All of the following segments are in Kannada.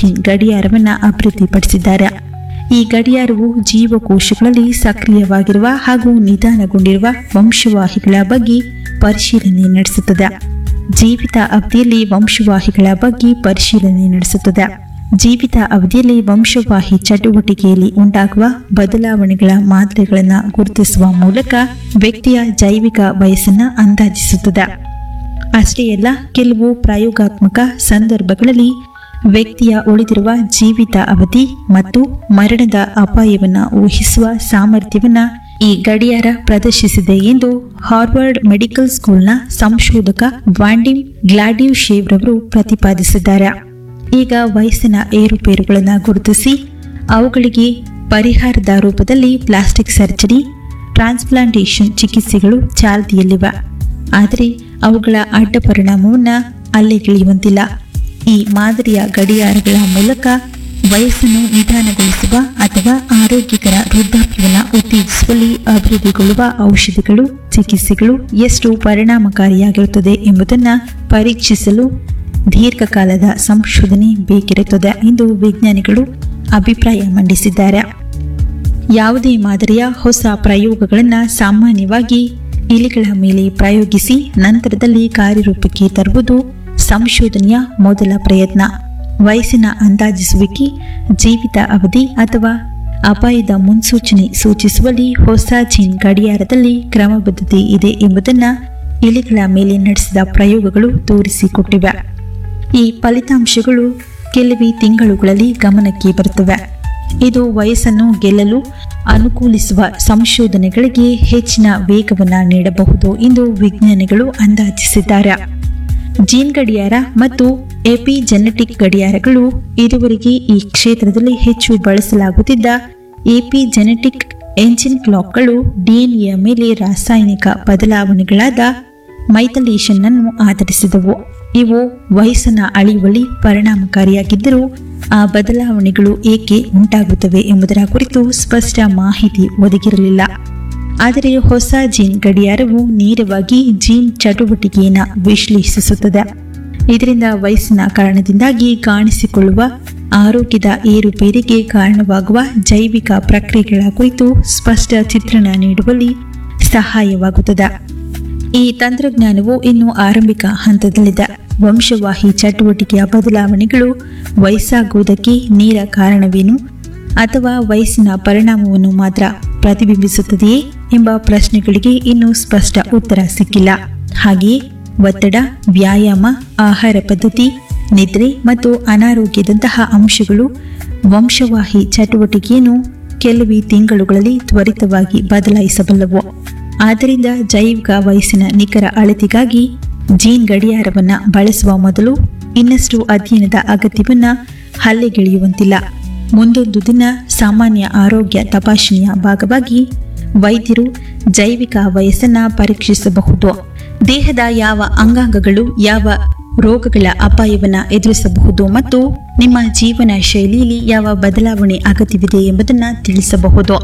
ಜೀನ್ ಗಡಿಯಾರವನ್ನು ಅಭಿವೃದ್ಧಿಪಡಿಸಿದ್ದಾರೆ ಈ ಗಡಿಯಾರವು ಜೀವಕೋಶಗಳಲ್ಲಿ ಸಕ್ರಿಯವಾಗಿರುವ ಹಾಗೂ ನಿಧಾನಗೊಂಡಿರುವ ವಂಶವಾಹಿಗಳ ಬಗ್ಗೆ ಪರಿಶೀಲನೆ ನಡೆಸುತ್ತದೆ ಜೀವಿತ ಅವಧಿಯಲ್ಲಿ ವಂಶವಾಹಿಗಳ ಬಗ್ಗೆ ಪರಿಶೀಲನೆ ನಡೆಸುತ್ತದೆ ಜೀವಿತ ಅವಧಿಯಲ್ಲಿ ವಂಶವಾಹಿ ಚಟುವಟಿಕೆಯಲ್ಲಿ ಉಂಟಾಗುವ ಬದಲಾವಣೆಗಳ ಮಾದರಿಗಳನ್ನು ಗುರುತಿಸುವ ಮೂಲಕ ವ್ಯಕ್ತಿಯ ಜೈವಿಕ ವಯಸ್ಸನ್ನು ಅಂದಾಜಿಸುತ್ತದೆ ಅಷ್ಟೇ ಅಲ್ಲ ಕೆಲವು ಪ್ರಾಯೋಗಾತ್ಮಕ ಸಂದರ್ಭಗಳಲ್ಲಿ ವ್ಯಕ್ತಿಯ ಉಳಿದಿರುವ ಜೀವಿತ ಅವಧಿ ಮತ್ತು ಮರಣದ ಅಪಾಯವನ್ನು ಊಹಿಸುವ ಸಾಮರ್ಥ್ಯವನ್ನು ಈ ಗಡಿಯಾರ ಪ್ರದರ್ಶಿಸಿದೆ ಎಂದು ಹಾರ್ವರ್ಡ್ ಮೆಡಿಕಲ್ ಸ್ಕೂಲ್ನ ಸಂಶೋಧಕ ವಾಂಡಿಮ್ ಗ್ಲಾಡಿವ್ ಶೇವ್ ರವರು ಪ್ರತಿಪಾದಿಸಿದ್ದಾರೆ ಈಗ ವಯಸ್ಸಿನ ಏರುಪೇರುಗಳನ್ನು ಗುರುತಿಸಿ ಅವುಗಳಿಗೆ ಪರಿಹಾರದ ರೂಪದಲ್ಲಿ ಪ್ಲಾಸ್ಟಿಕ್ ಸರ್ಜರಿ ಟ್ರಾನ್ಸ್ಪ್ಲಾಂಟೇಷನ್ ಚಿಕಿತ್ಸೆಗಳು ಚಾಲ್ತಿಯಲ್ಲಿವೆ ಆದರೆ ಅವುಗಳ ಅಡ್ಡ ಪರಿಣಾಮವನ್ನು ಅಲ್ಲೆಗೆಳೆಯುವಂತಿಲ್ಲ ಈ ಮಾದರಿಯ ಗಡಿಯಾರಗಳ ಮೂಲಕ ವಯಸ್ಸನ್ನು ನಿಧಾನಗೊಳಿಸುವ ಅಥವಾ ಆರೋಗ್ಯಕರ ವೃದ್ಧಾಪ್ಯವನ್ನು ಉತ್ತೇಜಿಸುವಲ್ಲಿ ಅಭಿವೃದ್ಧಿಗೊಳ್ಳುವ ಔಷಧಿಗಳು ಚಿಕಿತ್ಸೆಗಳು ಎಷ್ಟು ಪರಿಣಾಮಕಾರಿಯಾಗಿರುತ್ತದೆ ಎಂಬುದನ್ನು ಪರೀಕ್ಷಿಸಲು ದೀರ್ಘಕಾಲದ ಸಂಶೋಧನೆ ಬೇಕಿರುತ್ತದೆ ಎಂದು ವಿಜ್ಞಾನಿಗಳು ಅಭಿಪ್ರಾಯ ಮಂಡಿಸಿದ್ದಾರೆ ಯಾವುದೇ ಮಾದರಿಯ ಹೊಸ ಪ್ರಯೋಗಗಳನ್ನು ಸಾಮಾನ್ಯವಾಗಿ ಇಲಿಗಳ ಮೇಲೆ ಪ್ರಯೋಗಿಸಿ ನಂತರದಲ್ಲಿ ಕಾರ್ಯರೂಪಕ್ಕೆ ತರುವುದು ಸಂಶೋಧನೆಯ ಮೊದಲ ಪ್ರಯತ್ನ ವಯಸ್ಸಿನ ಅಂದಾಜಿಸುವಿಕೆ ಜೀವಿತ ಅವಧಿ ಅಥವಾ ಅಪಾಯದ ಮುನ್ಸೂಚನೆ ಸೂಚಿಸುವಲ್ಲಿ ಹೊಸ ಜೀನ್ ಗಡಿಯಾರದಲ್ಲಿ ಕ್ರಮಬದ್ಧತೆ ಇದೆ ಎಂಬುದನ್ನು ಇಲಿಗಳ ಮೇಲೆ ನಡೆಸಿದ ಪ್ರಯೋಗಗಳು ತೋರಿಸಿಕೊಟ್ಟಿವೆ ಈ ಫಲಿತಾಂಶಗಳು ಕೆಲವೇ ತಿಂಗಳುಗಳಲ್ಲಿ ಗಮನಕ್ಕೆ ಬರುತ್ತವೆ ಇದು ವಯಸ್ಸನ್ನು ಗೆಲ್ಲಲು ಅನುಕೂಲಿಸುವ ಸಂಶೋಧನೆಗಳಿಗೆ ಹೆಚ್ಚಿನ ವೇಗವನ್ನು ನೀಡಬಹುದು ಎಂದು ವಿಜ್ಞಾನಿಗಳು ಅಂದಾಜಿಸಿದ್ದಾರೆ ಜೀನ್ ಗಡಿಯಾರ ಮತ್ತು ಎಪಿಜೆನೆಟಿಕ್ ಗಡಿಯಾರಗಳು ಇದುವರೆಗೆ ಈ ಕ್ಷೇತ್ರದಲ್ಲಿ ಹೆಚ್ಚು ಬಳಸಲಾಗುತ್ತಿದ್ದ ಎಪಿಜೆನೆಟಿಕ್ ಎಂಜಿನ್ ಕ್ಲಾಕ್ಗಳು ಡಿಎನ್ಎಯ ಮೇಲೆ ರಾಸಾಯನಿಕ ಬದಲಾವಣೆಗಳಾದ ಮೈಥಲೇಷನ್ ಅನ್ನು ಆಧರಿಸಿದವು ಇವು ವಯಸ್ಸನ್ನು ಅಳೆಯುವಲ್ಲಿ ಪರಿಣಾಮಕಾರಿಯಾಗಿದ್ದರೂ ಆ ಬದಲಾವಣೆಗಳು ಏಕೆ ಉಂಟಾಗುತ್ತವೆ ಎಂಬುದರ ಕುರಿತು ಸ್ಪಷ್ಟ ಮಾಹಿತಿ ಒದಗಿರಲಿಲ್ಲ ಆದರೆ ಹೊಸ ಜೀನ್ ಗಡಿಯಾರವು ನೇರವಾಗಿ ಜೀನ್ ಚಟುವಟಿಕೆಯನ್ನು ವಿಶ್ಲೇಷಿಸುತ್ತದೆ ಇದರಿಂದ ವಯಸ್ಸಿನ ಕಾರಣದಿಂದಾಗಿ ಕಾಣಿಸಿಕೊಳ್ಳುವ ಆರೋಗ್ಯದ ಏರುಪೇರಿಗೆ ಕಾರಣವಾಗುವ ಜೈವಿಕ ಪ್ರಕ್ರಿಯೆಗಳ ಕುರಿತು ಸ್ಪಷ್ಟ ಚಿತ್ರಣ ನೀಡುವಲ್ಲಿ ಸಹಾಯವಾಗುತ್ತದೆ ಈ ತಂತ್ರಜ್ಞಾನವು ಇನ್ನು ಆರಂಭಿಕ ಹಂತದಲ್ಲಿದೆ ವಂಶವಾಹಿ ಚಟುವಟಿಕೆಯ ಬದಲಾವಣೆಗಳು ವಯಸ್ಸಾಗುವುದಕ್ಕೆ ನೇರ ಕಾರಣವೇನು ಅಥವಾ ವಯಸ್ಸಿನ ಪರಿಣಾಮವನ್ನು ಮಾತ್ರ ಪ್ರತಿಬಿಂಬಿಸುತ್ತದೆಯೇ ಎಂಬ ಪ್ರಶ್ನೆಗಳಿಗೆ ಇನ್ನೂ ಸ್ಪಷ್ಟ ಉತ್ತರ ಸಿಕ್ಕಿಲ್ಲ ಹಾಗೆಯೇ ಒತ್ತಡ ವ್ಯಾಯಾಮ ಆಹಾರ ಪದ್ಧತಿ ನಿದ್ರೆ ಮತ್ತು ಅನಾರೋಗ್ಯದಂತಹ ಅಂಶಗಳು ವಂಶವಾಹಿ ಚಟುವಟಿಕೆಯನ್ನು ಕೆಲವೇ ತಿಂಗಳುಗಳಲ್ಲಿ ತ್ವರಿತವಾಗಿ ಬದಲಾಯಿಸಬಲ್ಲವು ಆದ್ದರಿಂದ ಜೈವಿಕ ವಯಸ್ಸಿನ ನಿಖರ ಅಳತೆಗಾಗಿ ಜೀನ್ ಗಡಿಯಾರವನ್ನು ಬಳಸುವ ಮೊದಲು ಇನ್ನಷ್ಟು ಅಧ್ಯಯನದ ಅಗತ್ಯವನ್ನ ಹಲ್ಲೆಗೆಳೆಯುವಂತಿಲ್ಲ ಮುಂದೊಂದು ದಿನ ಸಾಮಾನ್ಯ ಆರೋಗ್ಯ ತಪಾಸಣೆಯ ಭಾಗವಾಗಿ ವೈದ್ಯರು ಜೈವಿಕ ವಯಸ್ಸನ್ನ ಪರೀಕ್ಷಿಸಬಹುದು ದೇಹದ ಯಾವ ಅಂಗಾಂಗಗಳು ಯಾವ ರೋಗಗಳ ಅಪಾಯವನ್ನ ಎದುರಿಸಬಹುದು ಮತ್ತು ನಿಮ್ಮ ಜೀವನ ಶೈಲಿಯಲ್ಲಿ ಯಾವ ಬದಲಾವಣೆ ಅಗತ್ಯವಿದೆ ಎಂಬುದನ್ನು ತಿಳಿಸಬಹುದು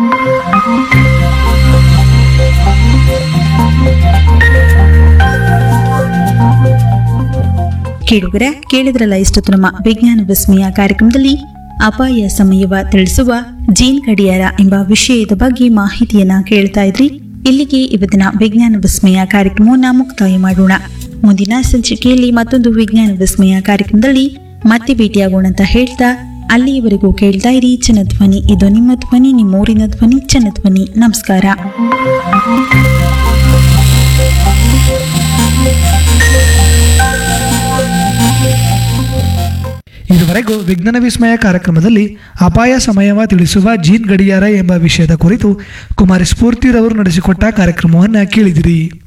ಕೇಳುಗರೆ ಕೇಳಿದ್ರಲ್ಲ ಇಷ್ಟೊತ್ತು ನಮ್ಮ ವಿಜ್ಞಾನ ವಿಸ್ಮಯ ಕಾರ್ಯಕ್ರಮದಲ್ಲಿ ಅಪಾಯ ಸಮಯವ ತಿಳಿಸುವ ಜೀನ್ ಗಡಿಯಾರ ಎಂಬ ವಿಷಯದ ಬಗ್ಗೆ ಮಾಹಿತಿಯನ್ನ ಕೇಳ್ತಾ ಇದ್ರಿ ಇಲ್ಲಿಗೆ ಇವತ್ತಿನ ವಿಜ್ಞಾನ ವಿಸ್ಮಯ ಕಾರ್ಯಕ್ರಮವನ್ನ ಮುಕ್ತಾಯ ಮಾಡೋಣ ಮುಂದಿನ ಸಂಚಿಕೆಯಲ್ಲಿ ಮತ್ತೊಂದು ವಿಜ್ಞಾನ ವಿಸ್ಮಯ ಕಾರ್ಯಕ್ರಮದಲ್ಲಿ ಮತ್ತೆ ಭೇಟಿಯಾಗೋಣ ಅಂತ ಹೇಳ್ತಾ ಅಲ್ಲಿಯವರೆಗೂ ಕೇಳ್ತಾ ಇರಿ ಚನ್ನಧ್ವನಿ ಇದು ನಿಮ್ಮ ಧ್ವನಿ ನಿಮ್ಮೂರಿನ ಧ್ವನಿ ಚನ್ನಧ್ವನಿ ನಮಸ್ಕಾರ ಇದುವರೆಗೂ ವಿಜ್ಞಾನ ವಿಸ್ಮಯ ಕಾರ್ಯಕ್ರಮದಲ್ಲಿ ಅಪಾಯ ಸಮಯವ ತಿಳಿಸುವ ಜೀನ್ ಗಡಿಯಾರ ಎಂಬ ವಿಷಯದ ಕುರಿತು ಕುಮಾರಿ ಸ್ಫೂರ್ತಿರವರು ನಡೆಸಿಕೊಟ್ಟ ಕಾರ್ಯಕ್ರಮವನ್ನು ಕೇಳಿದಿರಿ